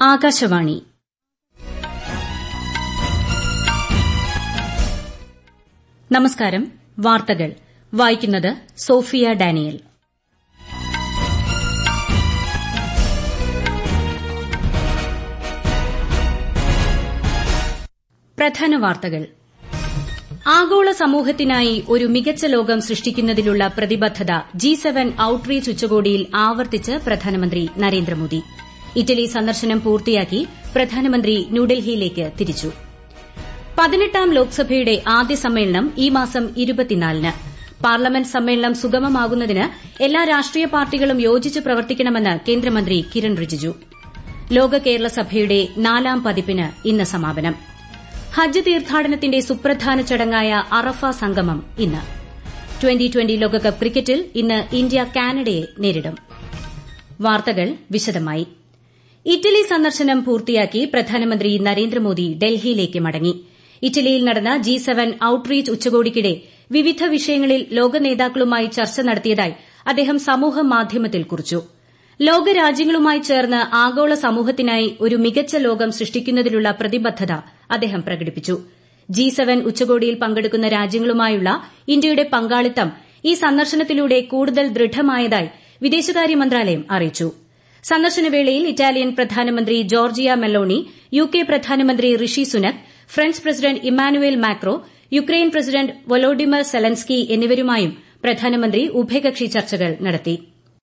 ആകാശവാണി നമസ്കാരം വാർത്തകൾ വായിക്കുന്നത് സോഫിയ ഡാനിയൽ പ്രധാന വാർത്തകൾ ആഗോള സമൂഹത്തിനായി ഒരു മികച്ച ലോകം സൃഷ്ടിക്കുന്നതിലുള്ള പ്രതിബദ്ധത ജി സെവൻ ഔട്ട്റീച്ച് ഉച്ചകോടിയിൽ ആവർത്തിച്ച് പ്രധാനമന്ത്രി നരേന്ദ്രമോദി ഇറ്റലി സന്ദർശനം പൂർത്തിയാക്കി പ്രധാനമന്ത്രി ന്യൂഡൽഹിയിലേക്ക് തിരിച്ചു പതിനെട്ടാം ലോക്സഭയുടെ ആദ്യ സമ്മേളനം ഈ മാസം ഇരുപത്തിനാലിന് പാർലമെന്റ് സമ്മേളനം സുഗമമാകുന്നതിന് എല്ലാ രാഷ്ട്രീയ പാർട്ടികളും യോജിച്ച് പ്രവർത്തിക്കണമെന്ന് കേന്ദ്രമന്ത്രി കിരൺ റിജിജു ലോക കേരള സഭയുടെ നാലാം പതിപ്പിന് ഇന്ന് സമാപനം ഹജ്ജ് തീർത്ഥാടനത്തിന്റെ സുപ്രധാന ചടങ്ങായ അറഫ സംഗമം ഇന്ന് ട്വന്റി ട്വന്റി ലോകകപ്പ് ക്രിക്കറ്റിൽ ഇന്ന് ഇന്ത്യ കാനഡയെ നേരിടും വാർത്തകൾ വിശദമായി ഇറ്റലി സന്ദർശനം പൂർത്തിയാക്കി പ്രധാനമന്ത്രി നരേന്ദ്രമോദി ഡൽഹിയിലേക്ക് മടങ്ങി ഇറ്റലിയിൽ നടന്ന ജി സെവൻ ഔട്ട്റീച്ച് ഉച്ചകോടിക്കിടെ വിവിധ വിഷയങ്ങളിൽ ലോക നേതാക്കളുമായി ചർച്ച നടത്തിയതായി അദ്ദേഹം സമൂഹമാധ്യമത്തിൽ കുറിച്ചു ലോകരാജ്യങ്ങളുമായി ചേർന്ന് ആഗോള സമൂഹത്തിനായി ഒരു മികച്ച ലോകം സൃഷ്ടിക്കുന്നതിലുള്ള പ്രതിബദ്ധത അദ്ദേഹം പ്രകടിപ്പിച്ചു ജി സെവൻ ഉച്ചകോടിയിൽ പങ്കെടുക്കുന്ന രാജ്യങ്ങളുമായുള്ള ഇന്ത്യയുടെ പങ്കാളിത്തം ഈ സന്ദർശനത്തിലൂടെ കൂടുതൽ ദൃഢമായതായി വിദേശകാര്യ മന്ത്രാലയം അറിയിച്ചു സന്ദർശനവേളയിൽ ഇറ്റാലിയൻ പ്രധാനമന്ത്രി ജോർജിയ മെലോണി യുകെ പ്രധാനമന്ത്രി Rishi Sunak French president Emmanuel Macron Ukraine president Volodymyr Zelensky എന്നിവരുമായും പ്രധാനമന്ത്രി ഉഭയകക്ഷി ചർച്ചകൾ നടത്തി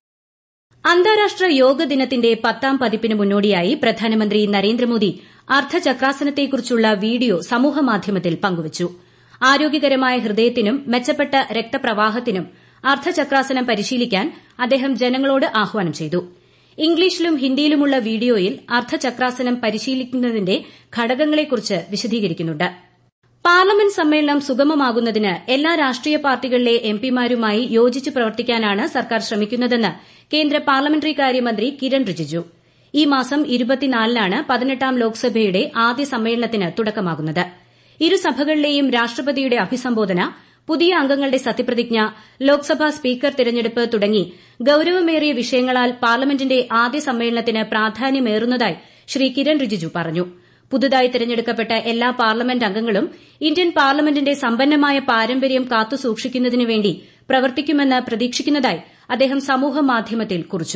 അന്താരാഷ്ട്ര യോഗ ദിനത്തിന്റെ പത്താം പതിപ്പിന് മുന്നോടിയായി പ്രധാനമന്ത്രി നരേന്ദ്രമോദി അർദ്ധചക്രാസനത്തെക്കുറിച്ചുള്ള വീഡിയോ സമൂഹമാധ്യമത്തിൽ പങ്കുവച്ചു ആരോഗ്യകരമായ ഹൃദയത്തിനും മെച്ചപ്പെട്ട രക്തപ്രവാഹത്തിനും അർദ്ധചക്രാസനം പരിശീലിക്കാൻ അദ്ദേഹം ജനങ്ങളോട് ആഹ്വാനം ചെയ്തു ഇംഗ്ലീഷിലും ഹിന്ദിയിലുമുള്ള വീഡിയോയിൽ അർദ്ധചക്രാസനം പരിശീലിക്കുന്നതിന്റെ ഘടകങ്ങളെക്കുറിച്ച് വിശദീകരിക്കുന്നുണ്ട് പാർലമെന്റ് സമ്മേളനം സുഗമമാകുന്നതിന് എല്ലാ രാഷ്ട്രീയ പാർട്ടികളിലെ എംപിമാരുമായി യോജിച്ച് പ്രവർത്തിക്കാനാണ് സർക്കാർ ശ്രമിക്കുന്നതെന്ന് കേന്ദ്ര പാർലമെന്ററി കാര്യമന്ത്രി കിരൺ റിജിജു ഈ മാസം ഇരുപത്തിനാലിനാണ് പതിനെട്ടാം ലോക്സഭയുടെ ആദ്യ സമ്മേളനത്തിന് തുടക്കമാകുന്നത് ഇരുസഭകളിലെയും രാഷ്ട്രപതിയുടെ അഭിസംബോധന പുതിയ അംഗങ്ങളുടെ സത്യപ്രതിജ്ഞ ലോക്സഭാ സ്പീക്കർ തിരഞ്ഞെടുപ്പ് തുടങ്ങി ഗൌരവമേറിയ വിഷയങ്ങളാൽ പാർലമെന്റിന്റെ ആദ്യ സമ്മേളനത്തിന് പ്രാധാന്യമേറുന്നതായി ശ്രീ കിരൺ റിജിജു പറഞ്ഞു പുതുതായി തിരഞ്ഞെടുക്കപ്പെട്ട എല്ലാ പാർലമെന്റ് അംഗങ്ങളും ഇന്ത്യൻ പാർലമെന്റിന്റെ സമ്പന്നമായ പാരമ്പര്യം കാത്തുസൂക്ഷിക്കുന്നതിനുവേണ്ടി പ്രവർത്തിക്കുമെന്ന് പ്രതീക്ഷിക്കുന്നതായി അദ്ദേഹം സമൂഹമാധ്യമത്തിൽ കുറിച്ചു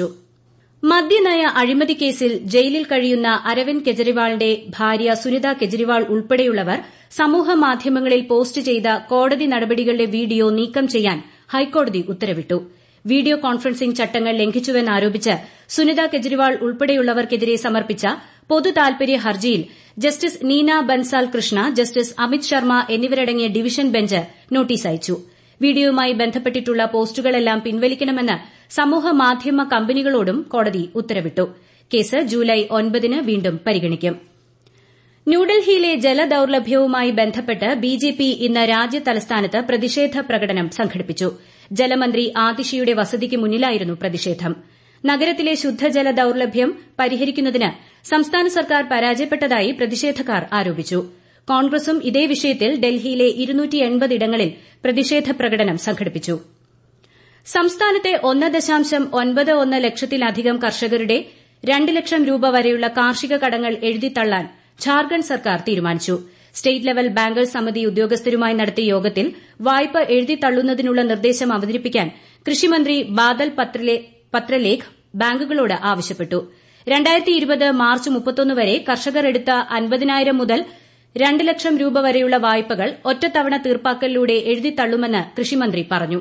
മദ്യനയ അഴിമതി കേസിൽ ജയിലിൽ കഴിയുന്ന അരവിന്ദ് കെജ്രിവാളിന്റെ ഭാര്യ സുനിത കെജ്രിവാൾ ഉൾപ്പെടെയുള്ളവർ സമൂഹമാധ്യമങ്ങളിൽ പോസ്റ്റ് ചെയ്ത കോടതി നടപടികളുടെ വീഡിയോ നീക്കം ചെയ്യാൻ ഹൈക്കോടതി ഉത്തരവിട്ടു വീഡിയോ കോൺഫറൻസിംഗ് ചട്ടങ്ങൾ ലംഘിച്ചുവെന്നാരോപിച്ച് സുനിത കെജ്രിവാൾ ഉൾപ്പെടെയുള്ളവർക്കെതിരെ സമർപ്പിച്ച പൊതു താൽപര്യ ഹർജിയിൽ ജസ്റ്റിസ് നീന ബൻസാൽ കൃഷ്ണ ജസ്റ്റിസ് അമിത് ശർമ്മ എന്നിവരടങ്ങിയ ഡിവിഷൻ ബെഞ്ച് നോട്ടീസ് അയച്ചു വീഡിയോയുമായി ബന്ധപ്പെട്ടിട്ടുള്ള പോസ്റ്റുകളെല്ലാം പിൻവലിക്കണമെന്ന് സമൂഹമാധ്യമ കമ്പനികളോടും കോടതി ഉത്തരവിട്ടു കേസ് ജൂലൈ ഒൻപതിന് വീണ്ടും പരിഗണിക്കും ന്യൂഡൽഹിയിലെ ജലദൌർലഭ്യവുമായി ബന്ധപ്പെട്ട് ബിജെപി ഇന്ന് രാജ്യതലസ്ഥാനത്ത് പ്രതിഷേധ പ്രകടനം സംഘടിപ്പിച്ചു ജലമന്ത്രി ആതിഷിയുടെ വസതിക്ക് മുന്നിലായിരുന്നു പ്രതിഷേധം നഗരത്തിലെ ശുദ്ധജല ദൌർലഭ്യം പരിഹരിക്കുന്നതിന് സംസ്ഥാന സർക്കാർ പരാജയപ്പെട്ടതായി പ്രതിഷേധക്കാർ ആരോപിച്ചു കോൺഗ്രസും ഇതേ വിഷയത്തിൽ ഡൽഹിയിലെ ഇടങ്ങളിൽ പ്രതിഷേധ പ്രകടനം സംഘടിപ്പിച്ചു സംസ്ഥാനത്തെ ഒന്ന് ദശാംശം ഒൻപത് ഒന്ന് ലക്ഷത്തിലധികം കർഷകരുടെ രണ്ട് ലക്ഷം രൂപ വരെയുള്ള കാർഷിക കടങ്ങൾ എഴുതിത്തള്ളാൻ ഝാർഖണ്ഡ് സർക്കാർ തീരുമാനിച്ചു സ്റ്റേറ്റ് ലെവൽ ബാങ്കേഴ്സ് സമിതി ഉദ്യോഗസ്ഥരുമായി നടത്തിയ യോഗത്തിൽ വായ്പ എഴുതിത്തള്ളുന്നതിനുള്ള നിർദ്ദേശം അവതരിപ്പിക്കാൻ കൃഷിമന്ത്രി ബാദൽ പത്രലേഖ് ബാങ്കുകളോട് ആവശ്യപ്പെട്ടു മാർച്ച് മുപ്പത്തൊന്ന് വരെ കർഷകർ എടുത്ത അൻപതിനായിരം മുതൽ രണ്ട് ലക്ഷം രൂപ വരെയുള്ള വായ്പകൾ ഒറ്റത്തവണ തീർപ്പാക്കലിലൂടെ എഴുതിത്തള്ളുമെന്ന് കൃഷിമന്ത്രി പറഞ്ഞു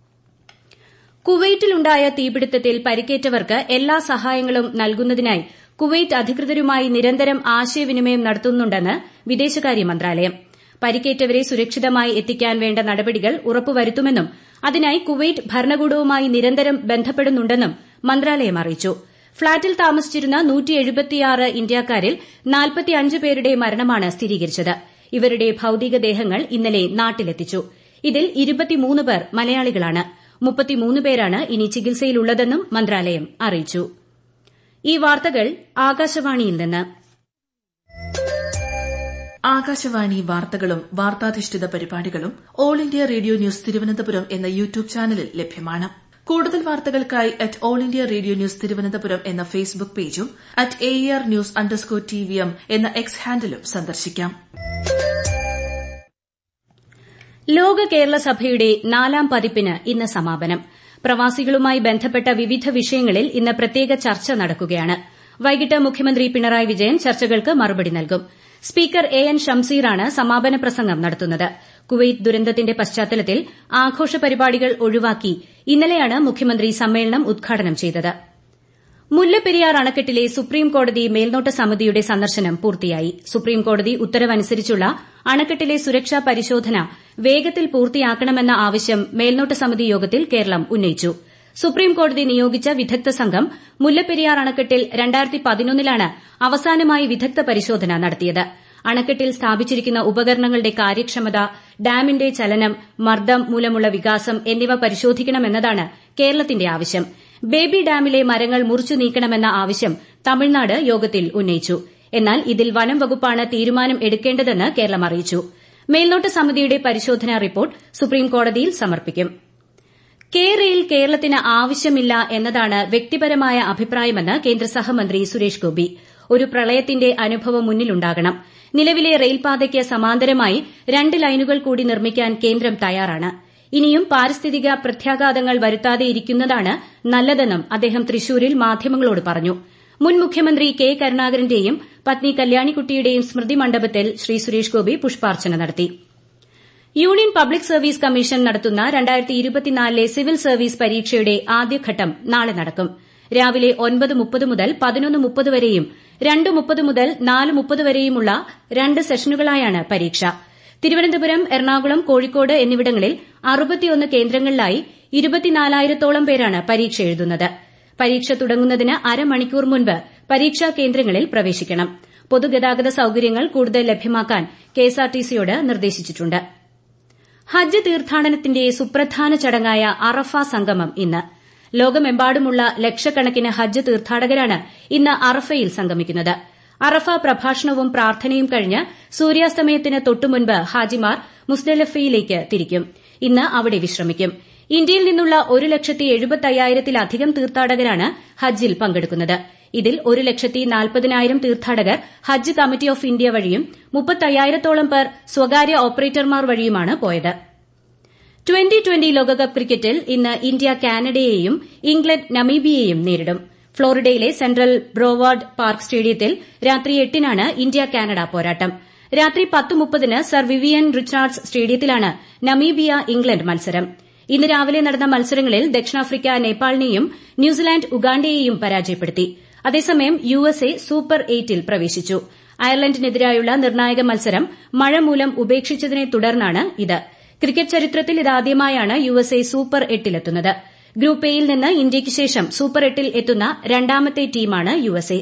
കുവൈറ്റിലുണ്ടായ തീപിടുത്തത്തിൽ പരിക്കേറ്റവർക്ക് എല്ലാ സഹായങ്ങളും നൽകുന്നതിനായി കുവൈറ്റ് അധികൃതരുമായി നിരന്തരം ആശയവിനിമയം നടത്തുന്നുണ്ടെന്ന് വിദേശകാര്യ മന്ത്രാലയം പരിക്കേറ്റവരെ സുരക്ഷിതമായി എത്തിക്കാൻ വേണ്ട നടപടികൾ ഉറപ്പുവരുത്തുമെന്നും അതിനായി കുവൈറ്റ് ഭരണകൂടവുമായി നിരന്തരം ബന്ധപ്പെടുന്നുണ്ടെന്നും മന്ത്രാലയം അറിയിച്ചു ഫ്ളാറ്റിൽ താമസിച്ചിരുന്ന ഇന്ത്യക്കാരിൽ പേരുടെ മരണമാണ് സ്ഥിരീകരിച്ചത് ഇവരുടെ ഭൌതികദേഹങ്ങൾ ഇന്നലെ നാട്ടിലെത്തിച്ചു ഇതിൽ പേർ മലയാളികളാണ് പേരാണ് ഇനി ചികിത്സയിലുള്ളതെന്നും മന്ത്രാലയം അറിയിച്ചു ഈ വാർത്തകൾ ആകാശവാണിയിൽ നിന്ന് ആകാശവാണി വാർത്തകളും വാർത്താധിഷ്ഠിത പരിപാടികളും all India radio news Thiruvananthapuram എന്ന യൂട്യൂബ് ചാനലിൽ ലഭ്യമാണ് കൂടുതൽ വാർത്തകൾക്കായി at all India radio news Thiruvananthapuram എന്ന ഫേസ്ബുക്ക് പേജും at A R news underscore T V M എന്ന എക്സ് ഹാൻഡിലും സന്ദർശിക്കാം ലോക കേരള സഭയുടെ നാലാം പതിപ്പിന് ഇന്ന് സമാപനം പ്രവാസികളുമായി ബന്ധപ്പെട്ട വിവിധ വിഷയങ്ങളിൽ ഇന്ന് പ്രത്യേക ചർച്ച നടക്കുകയാണ് വൈകിട്ട് മുഖ്യമന്ത്രി പിണറായി വിജയൻ ചർച്ചകൾക്ക് മറുപടി നൽകും സ്പീക്കർ എ എൻ ഷംസീറാണ് സമാപന പ്രസംഗം നടത്തുന്നത് കുവൈറ്റ് ദുരന്തത്തിന്റെ പശ്ചാത്തലത്തിൽ ആഘോഷ പരിപാടികൾ ഒഴിവാക്കി ഇന്നലെയാണ് മുഖ്യമന്ത്രി സമ്മേളനം ഉദ്ഘാടനം ചെയ്തത് മുല്ലപ്പെരിയാർ അണക്കെട്ടിലെ സുപ്രീംകോടതി മേൽനോട്ട സമിതിയുടെ സന്ദർശനം പൂർത്തിയായി സുപ്രീംകോടതി ഉത്തരവനുസരിച്ചുള്ള അണക്കെട്ടിലെ സുരക്ഷാ പരിശോധന വേഗത്തിൽ പൂർത്തിയാക്കണമെന്ന ആവശ്യം മേൽനോട്ട സമിതി യോഗത്തിൽ കേരളം ഉന്നയിച്ചു സുപ്രീംകോടതി നിയോഗിച്ച വിദഗ്ധ സംഘം മുല്ലപ്പെരിയാർ അണക്കെട്ടിൽ ലാണ് അവസാനമായി വിദഗ്ധ പരിശോധന നടത്തിയത് അണക്കെട്ടിൽ സ്ഥാപിച്ചിരിക്കുന്ന ഉപകരണങ്ങളുടെ കാര്യക്ഷമത ഡാമിന്റെ ചലനം മർദ്ദം മൂലമുള്ള വികാസം എന്നിവ പരിശോധിക്കണമെന്നതാണ് കേരളത്തിന്റെ ആവശ്യം ബേബി ഡാമിലെ മരങ്ങൾ മുറിച്ചു നീക്കണമെന്ന ആവശ്യം തമിഴ്നാട് യോഗത്തിൽ ഉന്നയിച്ചു എന്നാൽ ഇതിൽ വനം വകുപ്പാണ് തീരുമാനം എടുക്കേണ്ടതെന്ന് കേരളം അറിയിച്ചു മേൽനോട്ട സമിതിയുടെ പരിശോധനാ റിപ്പോർട്ട് സുപ്രീംകോടതിയിൽ സമർപ്പിക്കും കെ റെയിൽ കേരളത്തിന് ആവശ്യമില്ല എന്നതാണ് വ്യക്തിപരമായ അഭിപ്രായമെന്ന് കേന്ദ്ര സഹമന്ത്രി സുരേഷ് ഗോപി ഒരു പ്രളയത്തിന്റെ അനുഭവം മുന്നിലുണ്ടാകണം നിലവിലെ റെയിൽപാതയ്ക്ക് സമാന്തരമായി രണ്ട് ലൈനുകൾ കൂടി നിർമ്മിക്കാൻ കേന്ദ്രം തയ്യാറാണ് ഇനിയും പാരിസ്ഥിതിക പ്രത്യാഘാതങ്ങൾ വരുത്താതെയിരിക്കുന്നതാണ് നല്ലതെന്നും അദ്ദേഹം തൃശൂരിൽ മാധ്യമങ്ങളോട് പറഞ്ഞു മുൻ മുഖ്യമന്ത്രി കെ കരുണാകരന്റെയും പത്നി കല്യാണിക്കുട്ടിയുടെയും സ്മൃതി മണ്ഡപത്തിൽ ശ്രീ സുരേഷ് ഗോപി പുഷ്പാർച്ചന നടത്തി യൂണിയൻ പബ്ലിക് സർവീസ് കമ്മീഷൻ നടത്തുന്ന ലെ സിവിൽ സർവീസ് പരീക്ഷയുടെ ആദ്യഘട്ടം നാളെ നടക്കും രാവിലെ ഒൻപത് മുപ്പത് മുതൽ പതിനൊന്ന് മുപ്പത് വരെയും രണ്ട് മുപ്പത് മുതൽ നാല് മുപ്പത് വരെയുമുള്ള രണ്ട് സെഷനുകളായാണ് പരീക്ഷ തിരുവനന്തപുരം എറണാകുളം കോഴിക്കോട് എന്നിവിടങ്ങളിൽ അറുപത്തിയൊന്ന് കേന്ദ്രങ്ങളിലായി ഇരുപത്തിനാലായിരത്തോളം പേരാണ് പരീക്ഷ എഴുതുന്നത് പരീക്ഷ തുടങ്ങുന്നതിന് അരമണിക്കൂർ മുൻപ് പരീക്ഷാ കേന്ദ്രങ്ങളിൽ പ്രവേശിക്കണം പൊതുഗതാഗത സൌകര്യങ്ങൾ കൂടുതൽ ലഭ്യമാക്കാൻ കെഎസ്ആർടിസിയോട് നിർദ്ദേശിച്ചിട്ടുണ്ട് ഹജ്ജ് തീർത്ഥാടനത്തിന്റെ സുപ്രധാന ചടങ്ങായ അറഫ സംഗമം ഇന്ന് ലോകമെമ്പാടുമുള്ള ലക്ഷക്കണക്കിന് ഹജ്ജ് തീർത്ഥാടകരാണ് ഇന്ന് അറഫയിൽ സംഗമിക്കുന്നത് അറഫ പ്രഭാഷണവും പ്രാർത്ഥനയും കഴിഞ്ഞ് സൂര്യാസ്തമയത്തിന് തൊട്ടുമുൻപ് ഹാജിമാർ മുസ്ദലിഫയിലേക്ക് തിരിക്കും ഇന്ന് അവിടെ വിശ്രമിക്കും ഇന്ത്യയിൽ നിന്നുള്ള ഒരു ലക്ഷത്തി എഴുപത്തയ്യായിരത്തിലധികം തീർത്ഥാടകരാണ് ഹജ്ജിൽ പങ്കെടുക്കുന്നത് ഇതിൽ ഒരു ലക്ഷത്തി നാൽപ്പതിനായിരം തീർത്ഥാടകർ ഹജ്ജ് കമ്മിറ്റി ഓഫ് ഇന്ത്യ വഴിയും മുപ്പത്തയ്യായിരത്തോളം പേർ സ്വകാര്യ ഓപ്പറേറ്റർമാർ വഴിയുമാണ് പോയത് ട്വന്റി ട്വന്റി ലോകകപ്പ് ക്രിക്കറ്റിൽ ഇന്ന് ഇന്ത്യ കാനഡയെയും ഇംഗ്ലണ്ട് നമീബിയയെയും നേരിടും ഫ്ളോറിഡയിലെ സെൻട്രൽ ബ്രോവാർഡ് പാർക്ക് സ്റ്റേഡിയത്തിൽ രാത്രി എട്ടിനാണ് ഇന്ത്യ കാനഡ പോരാട്ടം രാത്രി പത്ത് മുപ്പതിന് സർ വിവിയൻ റിച്ചാർഡ്സ് സ്റ്റേഡിയത്തിലാണ് നമീബിയ ഇംഗ്ലണ്ട് മത്സരം ഇന്ന് രാവിലെ നടന്ന മത്സരങ്ങളിൽ ദക്ഷിണാഫ്രിക്ക നേപ്പാളിനെയും ന്യൂസിലാന്റ് ഉഗാണ്ടയെയും പരാജയപ്പെടുത്തി അതേസമയം യുഎസ്എ സൂപ്പർ എയ്റ്റിൽ പ്രവേശിച്ചു അയർലൻഡിനെതിരായുള്ള നിർണായക മത്സരം മഴ മൂലം ഉപേക്ഷിച്ചതിനെ തുടർന്നാണ് ഇത് ക്രിക്കറ്റ് ചരിത്രത്തിൽ ഇതാദ്യമായാണ് യുഎസ്എ സൂപ്പർ എട്ടിലെത്തുന്നത് ഗ്രൂപ്പ് എയിൽ നിന്ന് ഇന്ത്യയ്ക്ക് ശേഷം സൂപ്പർ എട്ടിൽ എത്തുന്ന രണ്ടാമത്തെ ടീമാണ് യുഎസ്എ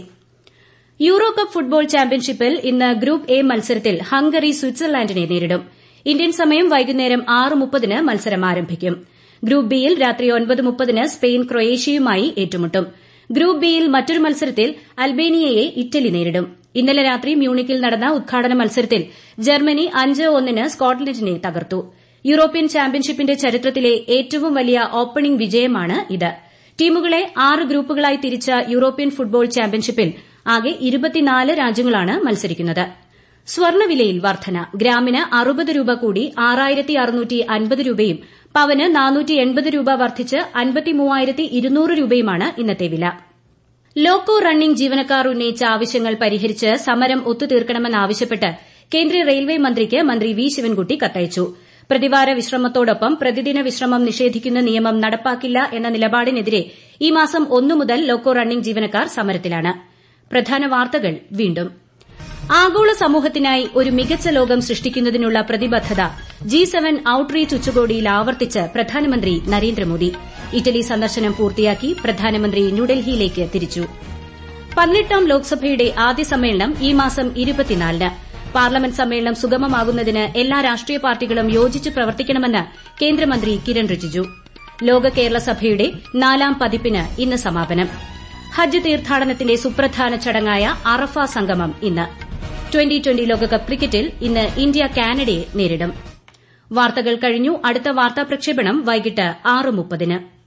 യൂറോ കപ്പ് ഫുട്ബോൾ ചാമ്പ്യൻഷിപ്പിൽ ഇന്ന് ഗ്രൂപ്പ് എ മത്സരത്തിൽ ഹംഗറി സ്വിറ്റ്സർലാൻഡിനെ നേരിടും ഇന്ത്യൻ സമയം വൈകുന്നേരം ആറ് മുപ്പതിന് മത്സരം ആരംഭിക്കും ഗ്രൂപ്പ് ബിയിൽ രാത്രി ഒൻപത് മുപ്പതിന് സ്പെയിൻ ക്രൊയേഷ്യയുമായി ഏറ്റുമുട്ടും ഗ്രൂപ്പ് ബിയിൽ മറ്റൊരു മത്സരത്തിൽ അൽബേനിയയെ ഇറ്റലി നേരിടും ഇന്നലെ രാത്രി മ്യൂണിക്കിൽ നടന്ന ഉദ്ഘാടന മത്സരത്തിൽ ജർമ്മനി അഞ്ച് ഒന്നിന് സ്കോട്ട്ലൻഡിനെ തകർത്തു യൂറോപ്യൻ ചാമ്പ്യൻഷിപ്പിന്റെ ചരിത്രത്തിലെ ഏറ്റവും വലിയ ഓപ്പണിംഗ് വിജയമാണ് ഇത് ടീമുകളെ ആറ് ഗ്രൂപ്പുകളായി തിരിച്ച യൂറോപ്യൻ ഫുട്ബോൾ ചാമ്പ്യൻഷിപ്പിൽ ആകെ ഇരുപത്തിനാല് രാജ്യങ്ങളാണ് മത്സരിക്കുന്നത് സ്വർണ്ണവിലയിൽ വർധന ഗ്രാമിന് അറുപത് രൂപ കൂടി ആറായിരത്തി അറുന്നൂറ്റി അൻപത് രൂപയും പവന് നാനൂറ്റി എൺപത് രൂപ വർദ്ധിച്ച് അൻപത്തി മൂവായിരത്തി ഇരുന്നൂറ് രൂപയുമാണ് ഇന്നത്തെ വില ലോക്കോ റണ്ണിംഗ് ജീവനക്കാർ ഉന്നയിച്ച ആവശ്യങ്ങൾ പരിഹരിച്ച് സമരം ഒത്തുതീർക്കണമെന്നാവശ്യപ്പെട്ട് കേന്ദ്ര റെയിൽവേ മന്ത്രിക്ക് മന്ത്രി വി ശിവൻകുട്ടി കത്തയച്ചു പ്രതിവാര വിശ്രമത്തോടൊപ്പം പ്രതിദിന വിശ്രമം നിഷേധിക്കുന്ന നിയമം നടപ്പാക്കില്ല എന്ന നിലപാടിനെതിരെ ഈ മാസം ഒന്നു മുതൽ ലോക്കോ റണ്ണിംഗ് ജീവനക്കാർ സമരത്തിലാണ് പ്രധാന വാർത്തകൾ വീണ്ടും ആഗോള സമൂഹത്തിനായി ഒരു മികച്ച ലോകം സൃഷ്ടിക്കുന്നതിനുള്ള പ്രതിബദ്ധത ജി സെവൻ ഔട്ട്റീച്ച് ഉച്ചകോടിയിൽ ആവർത്തിച്ച് പ്രധാനമന്ത്രി നരേന്ദ്രമോദി ഇറ്റലി സന്ദർശനം പൂർത്തിയാക്കി പ്രധാനമന്ത്രി ന്യൂഡൽഹിയിലേക്ക് തിരിച്ചു പതിനെട്ടാം ലോക്സഭയുടെ ആദ്യ സമ്മേളനം ഈ മാസം ഇരുപത്തിനാലിന് പാർലമെന്റ് സമ്മേളനം സുഗമമാകുന്നതിന് എല്ലാ രാഷ്ട്രീയ പാർട്ടികളും യോജിച്ച് പ്രവർത്തിക്കണമെന്ന് കേന്ദ്രമന്ത്രി കിരൺ റിജിജു ലോക കേരള സഭയുടെ നാലാം പതിപ്പിന് ഇന്ന് സമാപനം ഹജ്ജ് തീർത്ഥാടനത്തിന്റെ സുപ്രധാന ചടങ്ങായ അറഫ സംഗമം ഇന്ന് ട്വന്റി ട്വന്റി ലോകകപ്പ് ക്രിക്കറ്റിൽ ഇന്ന് ഇന്ത്യ കാനഡയെ നേരിടും വാർത്തകൾ കഴിഞ്ഞു അടുത്ത വാർത്താ പ്രക്ഷേപണം വൈകിട്ട് ആറ് മുപ്പതിന്